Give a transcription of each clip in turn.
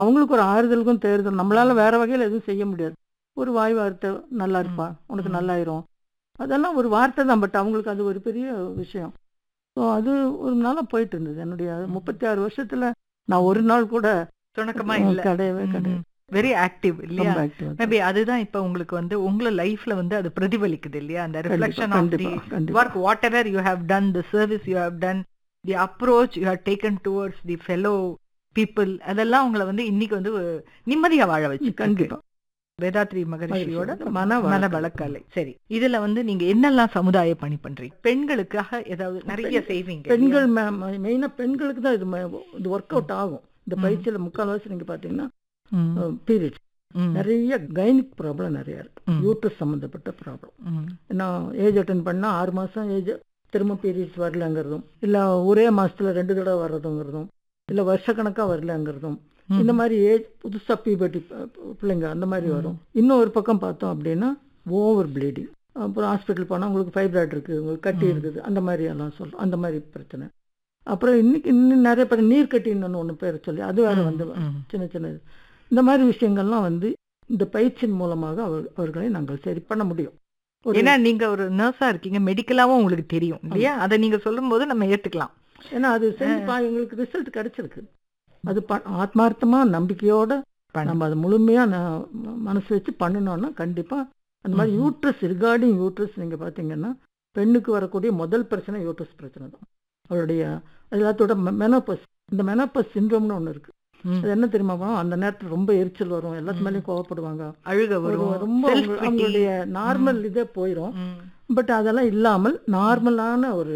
அவங்களுக்கு ஒரு ஆறுதலுக்கும் தேர்தல் நம்மளால வேற வகையில எதுவும் செய்ய முடியாது ஒரு வாய் வார்த்தை நல்லா இருப்பா உனக்கு ம். நல்லாயிரும் அதெல்லாம் ஒரு வார்த்தை தான் பட் அவங்களுக்கு அது ஒரு பெரிய விஷயம் ஸோ அது ஒரு நாளாக போயிட்டு இருந்தது என்னுடைய முப்பத்தி ஆறு வருஷத்துல நான் ஒரு நாள் கூட சுணக்கமா இல்ல கிடையவே கிடையாது வெரி ஆக்டிவ் இல்லையா ரொம்ப active ஆ மேபி அதுதான் இப்ப உங்களுக்கு வந்து உங்கள லைஃப்ல வந்து அது பிரதிபலிக்குது இல்லையா அந்த கண்டிப்பா, ரிஃப்ளெக்ஷன் ஆஃப் தி கண்டிப்பா, கண்டிப்பா. work whatever you have done the service you have done the approach you have taken towards the fellow people அதெல்லாம் உங்களை வந்து இன்னைக்கு வந்து நிம்மதியா வாழ வச்சு கண்டிப்பா வேதாத்ரி மகரிஷியோட மகிழ்ச்சியோட மன மன வளக்கலை. வழக்கலை சரி இதுல வந்து நீங்க என்னெல்லாம் சமுதாய பணி பண்றீங்க பெண்களுக்காக ஏதாவது நிறைய பெண்- செய்வீங்க பெண்கள் மெயினா பெண்களுக்கு தான் இது ம- இது ஒர்க் அவுட் ஆகும் இந்த ம். பயிற்சியில முக்கால்வாசி நீங்க பாத்தீங்கன்னா ம், பீரியட்ஸ் ம், நிறைய கைனிக் ப்ராப்ளம் நிறைய இருக்கு ம், யூட்ரஸ் சம்மந்தப்பட்ட ப்ராப்ளம் ம், நான் ஏஜ் அட்டன் பண்ணா ஆறு மாசம் ஏஜ் திரும்ப பீரியட்ஸ் வரலங்கிறதும் இல்ல ஒரே மாசத்துல ரெண்டு தடவை வர்றதுங்கிறதும் இல்ல வருஷக்கணக்கா வரலங்கிறதும் ம். இந்த மாதிரி ஏஜ் புதுசா பீபர்ட்டி பிள்ளைங்க அந்த மாதிரி ம். வரும் இன்னும் ஒரு பக்கம் பார்த்தோம் அப்படின்னா ஓவர் ப்ளீடிங் அப்புறம் ஹாஸ்பிட்டல் போனா உங்களுக்கு ஃபைப்ராய்ட் இருக்கு உங்களுக்கு கட்டி ம். இருக்குது அந்த மாதிரி எல்லாம் சொல்றோம் அந்த மாதிரி பிரச்சனை அப்புறம் இன்னைக்கு இன்னும் நிறைய பேர் நீர் கட்டின்னு ஒன்று பேர் சொல்லி அது வேற வந்து ம், சின்ன சின்ன இந்த மாதிரி விஷயங்கள்லாம் வந்து இந்த பயிற்சியின் மூலமாக அவர் அவர்களை நாங்கள் சரி பண்ண முடியும் ஒரு- ஏன்னா நீங்க ஒரு நர்ஸா இருக்கீங்க மெடிக்கலாவும் உங்களுக்கு தெரியும் இல்லையா அதை நீங்க சொல்லும் போது நம்ம ஏத்துக்கலாம் ஏன்னா அது செஞ்சு பா எங்களுக்கு ரிசல்ட் கிடைச்சிருக்கு அது ப- ஆத்மார்த்தமா நம்பிக்கையோட பண்ணு. நம்ம அதை முழுமையா ந- ம- மனசு வச்சு பண்ணணும்னா கண்டிப்பா அந்த மாதிரி ம்ஹும். யூட்ரஸ் ரிகார்டிங் யூட்ரஸ் நீங்க பாத்தீங்கன்னா பெண்ணுக்கு வரக்கூடிய முதல் பிரச்சனை யூட்ரஸ் பிரச்சனை தான் அவருடைய எல்லாத்தோட மெனோபஸ் இந்த மெனோபஸ் சிண்ட்ரோம்னு ஒன்று இருக்கு ம். அது என்ன தெரியுமா வரும்? அந்த நேரத்துல ரொம்ப எரிச்சல் வரும் எல்லாத்து மேலேயும் கோவப்படுவாங்க அழுக ஒரு வரும் ரொம்ப self அவங்க- pity. அவங்களுடைய நார்மல் இதே போயிடும் ம், பட் அதெல்லாம் இல்லாமல் நார்மலான ஒரு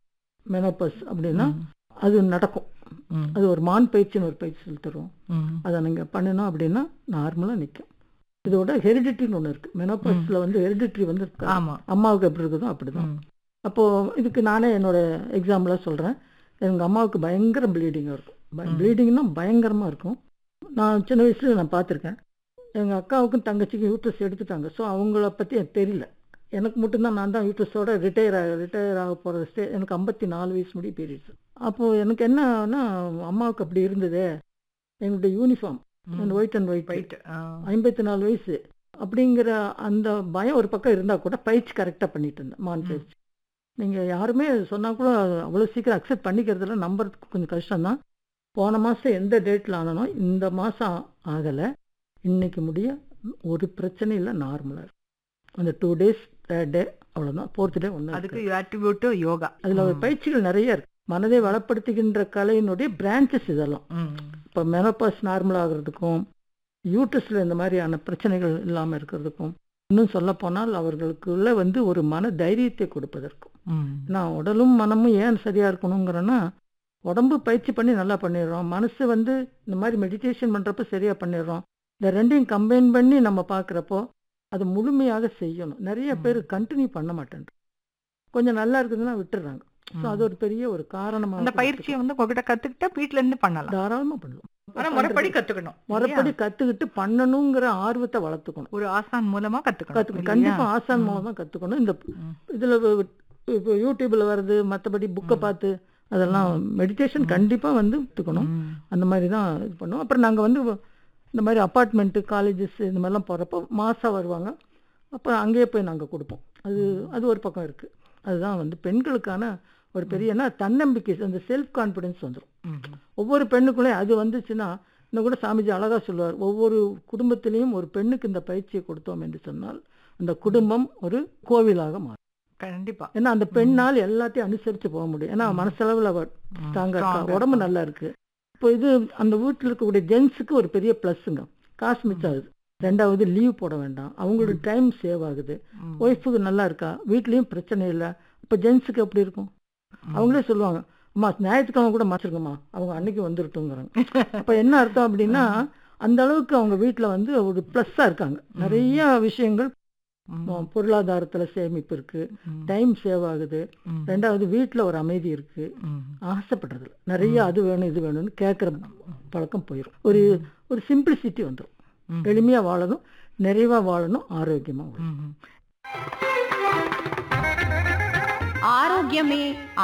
மெனோபஸ் அப்படின்னா ம், அது நடக்கும் ம், அது ஒரு மான் பயிற்சின்னு ஒரு பயிற்சி சொல்லி தருவோம் ம், அதை நீங்க பண்ணணும் அப்படின்னா நார்மலா நிற்கும் இதோட ஹெரிடிட்டின்னு ஒன்று இருக்கு மெனோபஸ்ல வந்து ஹெரிடிட்ரி வந்து இருக்கா? ஆமா அம்மாவுக்கு எப்படி இருக்குதோ அப்படிதான் ம், அப்போ இதுக்கு நானே என்னோட எக்ஸாம்பிளா சொல்றேன் எங்க அம்மாவுக்கு பயங்கர ப்ளீடிங்காக இருக்கும் ம். ப்ளீடிங்னா பயங்கரமா இருக்கும் நான் சின்ன வயசுல நான் பார்த்துருக்கேன் எங்க அக்காவுக்கும் தங்கச்சிக்கும் யூட்ரஸ் எடுத்துட்டாங்க ஸோ அவங்கள பத்தி எனக்கு தெரியல எனக்கு மட்டும்தான் நான் தான் யூட்ரஸோட ரிட்டையர் ஆக ரிட்டையர் ஆக போகிற ஸ்டே எனக்கு ஐம்பத்தி நாலு வயசு முடி பீரியட்ஸ் அப்போது எனக்கு என்னன்னா அம்மாவுக்கு அப்படி இருந்ததே என்னுடைய யூனிஃபார்ம் ம். White and white Right. ஆ. ஐம்பத்தி நாலு வயசு அப்படிங்கிற அந்த பயம் ஒரு பக்கம் இருந்தால் கூட பயிற்சி கரெக்டாக பண்ணிட்டு இருந்தேன் மான் ம். பயிற்சி நீங்கள் யாருமே சொன்னால் கூட அவ்வளோ சீக்கிரம் அக்செப்ட் பண்ணிக்கிறதுல நம்புறதுக்கு கொஞ்சம் கஷ்டம்தான் போன மாதம் எந்த டேட்டில் ஆனனோ இந்த மாதம் ஆகலை இன்னைக்கு முடிய ஒரு பிரச்சனை இல்லை நார்மலாக இருக்கும் அந்த டூ டேஸ் தேர்ட் டே அவ்வளோதான் ஃபோர்த் டே ஒன்று அதுக்கு யூ attribute to யோகா அதில் ஒரு பயிற்சிகள் நிறைய இருக்கு மனதை வளப்படுத்துகின்ற கலையினுடைய பிரான்ச்சஸ் இதெல்லாம் ம், இப்போ மெனோபாஸ் நார்மல் ஆகிறதுக்கும் யூட்ரஸில் இந்த மாதிரியான பிரச்சனைகள் இல்லாமல் இருக்கிறதுக்கும் இன்னும் சொல்ல போனால் அவர்களுக்குள்ள வந்து ஒரு மன தைரியத்தை கொடுப்பதற்கும் ம், நான் உடலும் மனமும் ஏன் சரியா இருக்கணுங்கிறேன்னா உடம்பு பயிற்சி பண்ணி நல்லா பண்ணிடுறோம் மனசு வந்து இந்த மாதிரி மெடிடேஷன் பண்றப்ப சரியா பண்ணிடுறோம் இந்த ரெண்டையும் கம்பைன் பண்ணி நம்ம பார்க்குறப்போ அது முழுமையாக செய்யணும் நிறைய பேர் கண்டினியூ பண்ண மாட்டேன் கொஞ்சம் நல்லா இருக்குதுன்னா விட்டுறாங்க ஸோ அது ஒரு பெரிய ஒரு காரணமாக அந்த பயிற்சியை வந்து உங்ககிட்ட கத்துக்கிட்டா வீட்ல இருந்து பண்ணலாம் தாராளமா பண்ணலாம் ஆனா முறைப்படி கத்துக்கணும் முறைப்படி இல்லையா? கத்துக்கிட்டு பண்ணணுங்கிற ஆர்வத்தை வளர்த்துக்கணும் ஒரு ஆசான் மூலமா கத்துக்கணும் கத்துக்கணும் இல்லையா? கண்டிப்பா ஆசான் ம். மூலம் தான் கத்துக்கணும் இந்த ம். இதுல வ- இப்போ யூடியூப்ல வருது மத்தபடி புக்கை ம். பார்த்து அதெல்லாம் மெடிடேஷன் ம். கண்டிப்பா வந்து கத்துக்கணும் ம். அந்த மாதிரி தான் இது பண்ணுவோம் அப்புறம் நாங்க வந்து இந்த மாதிரி அப்பார்ட்மெண்ட்டு காலேஜஸ் இந்த மாதிரிலாம் போறப்போ மாசம் வருவாங்க அப்புறம் அங்கேயே போய் நாங்க கொடுப்போம் அது அது ஒரு பக்கம் இருக்கு அதுதான் வந்து பெண்களுக்கான ஒரு பெரிய என்ன தன்னம்பிக்கை அந்த செல்ஃப் கான்ஃபிடன்ஸ் வந்துடும் ம். ஒவ்வொரு பெண்ணுக்குள்ளேயும் அது வந்துச்சுன்னா இன்னும் கூட சாமிஜி அழகா சொல்லுவார் ஒவ்வொரு குடும்பத்திலையும் ஒரு பெண்ணுக்கு இந்த பயிற்சியை கொடுத்தோம் என்று சொன்னால் அந்த குடும்பம் ஒரு கோவிலாக மாறும் கண்டிப்பா ஏன்னா அந்த பெண்ணால் எல்லாத்தையும் அனுசரிச்சு போக முடியும் ஏன்னா மனசளவில் அவ ம். ஸ்ட்ராங்கா Strong-ஆ இருக்கா உடம்பு நல்லா இருக்கு இப்போ இது அந்த வீட்டில் இருக்கக்கூடிய ஜென்ஸுக்கு ஒரு பெரிய ப்ளஸ்ஸுங்க காசு மிச்சம் ஆகுது ரெண்டாவது லீவ் போட வேண்டாம் அவங்களோட டைம் சேவ் ஆகுது ம். ஒய்ஃபுக்கு நல்லா இருக்கா வீட்லயும் பிரச்சனை இல்லை இப்போ ஜென்ஸுக்கு எப்படி இருக்கும் அவங்களே சொல்லுவாங்க அம்மா ஞாயிற்றுக்கிழமை கூட மாற்றிருக்கம்மா அவங்க அன்னைக்கு வந்துருட்டுங்கிறாங்க அப்ப என்ன அர்த்தம் அப்படின்னா அந்த அளவுக்கு அவங்க வீட்ல வந்து ஒரு ப்ளஸ்ஸா இருக்காங்க நிறைய விஷயங்கள் ம். பொருளாதாரத்துல சேமிப்பு இருக்கு ம். டைம் சேவ் ஆகுது ம். ரெண்டாவது வீட்ல ஒரு அமைதி இருக்கு ம். ஆசைப்படுறது நிறைய அது வேணும் இது வேணும்னு கேட்குற பழக்கம் போயிடும் ஒரு ஒரு சிம்பிளிசிட்டி வந்துடும் ம். எளிமையா வாழணும் நிறைவா வாழணும் ஆரோக்கியமா வாழணும் ம். ஆரோக்கியமே